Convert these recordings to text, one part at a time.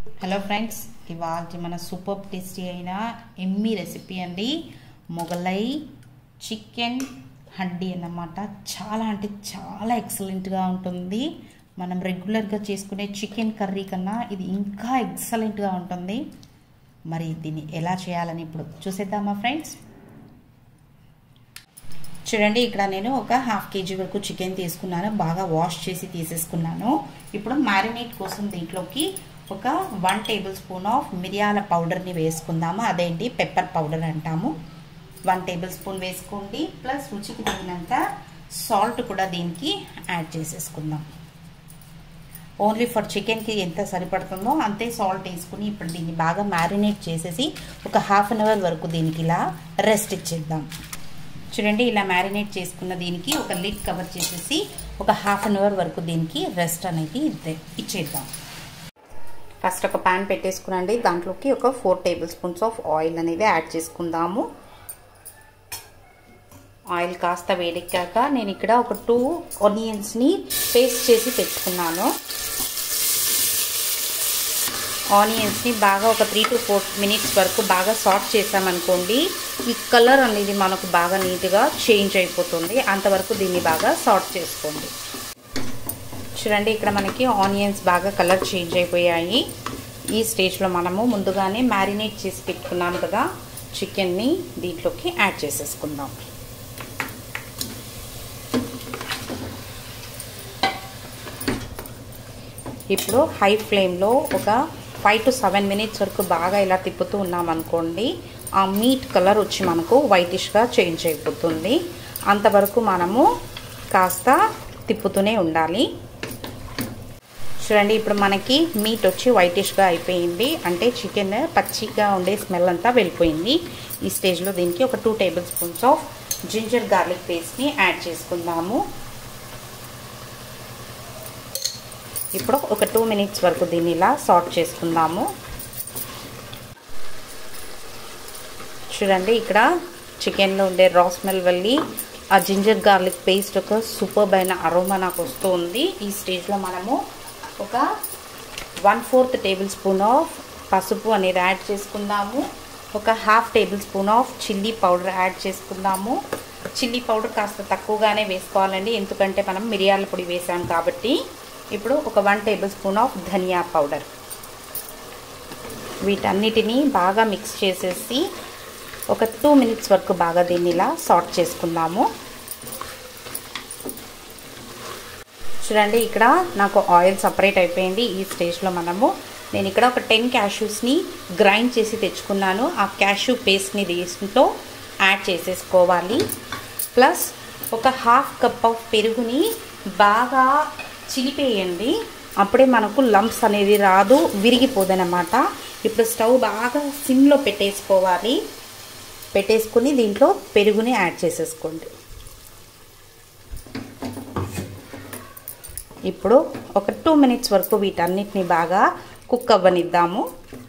hello friends ఇవాళ మన super tasty అయిన ఎమ్మీ రెసిపీ అండి మొగలై చికెన్ హడ్డీ అన్నమాట చాలా అంటే చాలా ఎక్సలెంట్గా ఉంటుంది మనం రెగ్యులర్గా చేసుకునే చికెన్ కర్రీ కన్నా ఇది ఇంకా ఎక్సలెంట్గా ఉంటుంది మరి దీన్ని ఎలా చేయాలని ఇప్పుడు చూసేద్దామా ఫ్రెండ్స్ చూడండి ఇక్కడ నేను ఒక హాఫ్ కేజీ వరకు చికెన్ తీసుకున్నాను బాగా వాష్ చేసి తీసేసుకున్నాను ఇప్పుడు మ్యారినేట్ కోసం దీంట్లోకి ఒక వన్ టేబుల్ స్పూన్ ఆఫ్ మిరియాల పౌడర్ని వేసుకుందాము అదేంటి పెప్పర్ పౌడర్ అంటాము వన్ టేబుల్ స్పూన్ వేసుకోండి ప్లస్ రుచికి తగినంత సాల్ట్ కూడా దీనికి యాడ్ చేసేసుకుందాం ఓన్లీ ఫర్ చికెన్కి ఎంత సరిపడుతుందో అంతే సాల్ట్ వేసుకుని ఇప్పుడు దీన్ని బాగా మ్యారినేట్ చేసేసి ఒక హాఫ్ అన్ అవర్ వరకు దీనికి ఇలా రెస్ట్ ఇచ్చేద్దాం చూడండి ఇలా మ్యారినేట్ చేసుకున్న దీనికి ఒక లిడ్ కవర్ చేసేసి ఒక హాఫ్ అన్ అవర్ వరకు దీనికి రెస్ట్ అనేది ఇచ్చేద్దాం ఫస్ట్ ఒక ప్యాన్ పెట్టేసుకునండి దాంట్లోకి ఒక four tablespoons of oil అనేది యాడ్ చేసుకుందాము ఆయిల్ కాస్త వేడెక్కాక నేను ఇక్కడ ఒక టూ ఆనియన్స్ని పేస్ట్ చేసి పెట్టుకున్నాను ఆనియన్స్ని బాగా ఒక త్రీ టు ఫోర్ మినిట్స్ వరకు బాగా సాఫ్ట్ చేసామనుకోండి ఈ కలర్ అనేది మనకు బాగా నీట్గా చేంజ్ అయిపోతుంది అంతవరకు దీన్ని బాగా సాఫ్ట్ చేసుకోండి చూడండి ఇక్కడ మనకి ఆనియన్స్ బాగా కలర్ చేంజ్ అయిపోయాయి ఈ స్టేజ్లో మనము ముందుగానే మ్యారినేట్ చేసి పెట్టుకున్నాం కదా చికెన్ని దీంట్లోకి యాడ్ చేసేసుకుందాం ఇప్పుడు హై ఫ్లేమ్లో ఒక ఫైవ్ టు సెవెన్ మినిట్స్ వరకు బాగా ఇలా తిప్పుతూ ఉన్నామనుకోండి ఆ మీట్ కలర్ వచ్చి మనకు వైటిష్గా చేంజ్ అయిపోతుంది అంతవరకు మనము కాస్త తిప్పుతూనే ఉండాలి చూడండి ఇప్పుడు మనకి మీట్ వచ్చి వైటిష్గా అయిపోయింది అంటే చికెన్ పచ్చిగా ఉండే స్మెల్ అంతా వెళ్ళిపోయింది ఈ స్టేజ్లో దీనికి ఒక two tablespoons of ginger garlic పేస్ట్ని యాడ్ చేసుకుందాము ఇప్పుడు ఒక టూ మినిట్స్ వరకు దీన్ని ఇలా సార్ట్ చేసుకుందాము చూడండి ఇక్కడ చికెన్లో ఉండే రా స్మెల్ వెళ్ళి ఆ జింజర్ గార్లిక్ పేస్ట్ ఒక సూపర్బ్ అయిన అరోమా నాకు వస్తూ ఉంది ఈ స్టేజ్లో మనము ఒక one fourth tablespoon of పసుపు అనేది యాడ్ చేసుకుందాము ఒక half tablespoon of chilli powder add చేసుకుందాము చిల్లీ పౌడర్ కాస్త తక్కువగానే వేసుకోవాలండి ఎందుకంటే మనం మిరియాల పొడి వేసాం కాబట్టి ఇప్పుడు ఒక one tablespoon of dhania powder వీటన్నిటిని బాగా మిక్స్ చేసేసి ఒక టూ మినిట్స్ వరకు బాగా దీన్ని ఇలా సార్ట్ చేసుకుందాము చూడండి ఇక్కడ నాకు ఆయిల్ సపరేట్ అయిపోయింది ఈ స్టేజ్లో మనము నేను ఇక్కడ ఒక టెన్ క్యాష్యూస్ని గ్రైండ్ చేసి తెచ్చుకున్నాను ఆ క్యాష్యూ పేస్ట్ని దీంట్లో యాడ్ చేసేసుకోవాలి ప్లస్ ఒక హాఫ్ కప్ ఆఫ్ పెరుగుని బాగా చిలిపేయండి అప్పుడే మనకు లంప్స్ అనేది రాదు విరిగిపోదనమాట ఇప్పుడు స్టవ్ బాగా సిమ్లో పెట్టేసుకోవాలి పెట్టేసుకుని దీంట్లో పెరుగుని యాడ్ చేసేసుకోండి ఇప్పుడు ఒక టూ మినిట్స్ వరకు వీటన్నిటిని బాగా కుక్ అవ్వనిద్దాము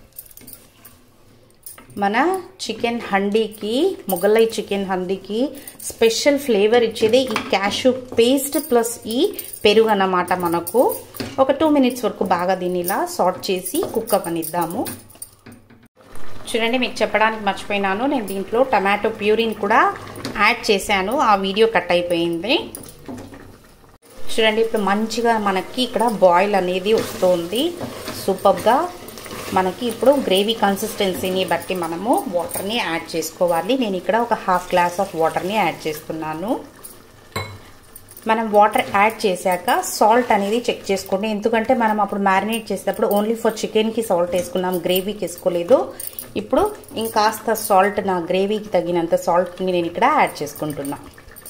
మన చికెన్ హండీకి మొగలై చికెన్ హండీకి స్పెషల్ ఫ్లేవర్ ఇచ్చేది ఈ క్యాషు పేస్ట్ ప్లస్ ఈ పెరుగు అన్నమాట మనకు ఒక టూ మినిట్స్ వరకు బాగా దీన్ని ఇలా సార్ట్ చేసి కుక్ అవ్వనిద్దాము చూడండి మీకు చెప్పడానికి మర్చిపోయినాను నేను దీంట్లో టమాటో ప్యూరిన్ కూడా యాడ్ చేశాను ఆ వీడియో కట్ అయిపోయింది చూడండి ఇప్పుడు మంచిగా మనకి ఇక్కడ బాయిల్ అనేది వస్తుంది సూపర్గా మనకి ఇప్పుడు గ్రేవీ కన్సిస్టెన్సీని బట్టి మనము వాటర్ని యాడ్ చేసుకోవాలి నేను ఇక్కడ ఒక హాఫ్ గ్లాస్ ఆఫ్ వాటర్ని యాడ్ చేస్తున్నాను మనం వాటర్ యాడ్ చేశాక సాల్ట్ అనేది చెక్ చేసుకోండి ఎందుకంటే మనం అప్పుడు మ్యారినేట్ చేసేటప్పుడు ఓన్లీ ఫర్ చికెన్కి సాల్ట్ వేసుకున్నాం గ్రేవీకి వేసుకోలేదు ఇప్పుడు ఇంకాస్త సాల్ట్ నా గ్రేవీకి తగినంత సాల్ట్ని నేను ఇక్కడ యాడ్ చేసుకుంటున్నా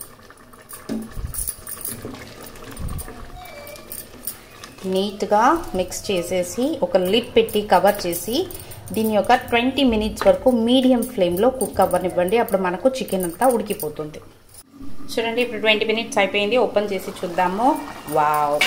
నీట్గా మిక్స్ చేసేసి ఒక లిడ్ పెట్టి కవర్ చేసి దీని యొక్క ట్వంటీ మినిట్స్ వరకు మీడియం ఫ్లేమ్లో కుక్ అవ్వనివ్వండి అప్పుడు మనకు చికెన్ అంతా ఉడికిపోతుంది చూడండి ఇప్పుడు ట్వంటీ మినిట్స్ అయిపోయింది ఓపెన్ చేసి చూద్దాము వావ్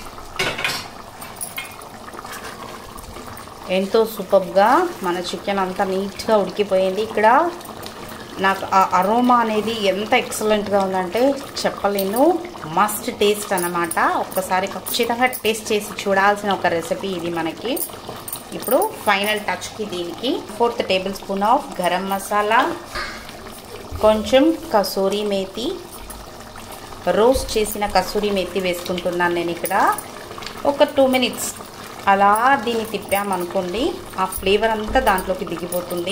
ఎంతో సూపర్గా మన చికెన్ అంతా నీట్గా ఉడికిపోయింది ఇక్కడ నాకు ఆ అరోమా అనేది ఎంత ఎక్సలెంట్గా ఉందంటే చెప్పలేను మస్ట్ టేస్ట్ అనమాట ఒక్కసారి ఖచ్చితంగా టేస్ట్ చేసి చూడాల్సిన ఒక రెసిపీ ఇది మనకి ఇప్పుడు ఫైనల్ టచ్కి దీనికి fourth tablespoon of garam masala కొంచెం కసూరి మేతి రోస్ట్ చేసిన కసూరి మేతి వేసుకుంటున్నాను నేను ఇక్కడ ఒక టూ మినిట్స్ అలా దీన్ని తిప్పామనుకోండి ఆ ఫ్లేవర్ అంతా దాంట్లోకి దిగిపోతుంది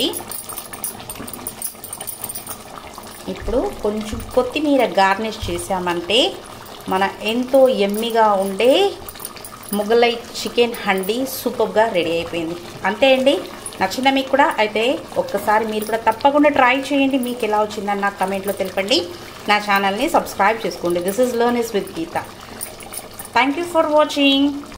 ఇప్పుడు కొంచెం కొత్తిమీర గార్నిష్ చేసామంటే మన ఎంతో ఎమ్మిగా ఉండే ముగలై చికెన్ హండీ సూపర్గా రెడీ అయిపోయింది అంతే అండి నచ్చిందా మీకు కూడా అయితే ఒక్కసారి మీరు కూడా తప్పకుండా ట్రై చేయండి మీకు ఎలా వచ్చిందని నాకు కమెంట్లో తెలపండి నా ఛానల్ని సబ్స్క్రైబ్ చేసుకోండి this is learn is with Geetha thank you for watching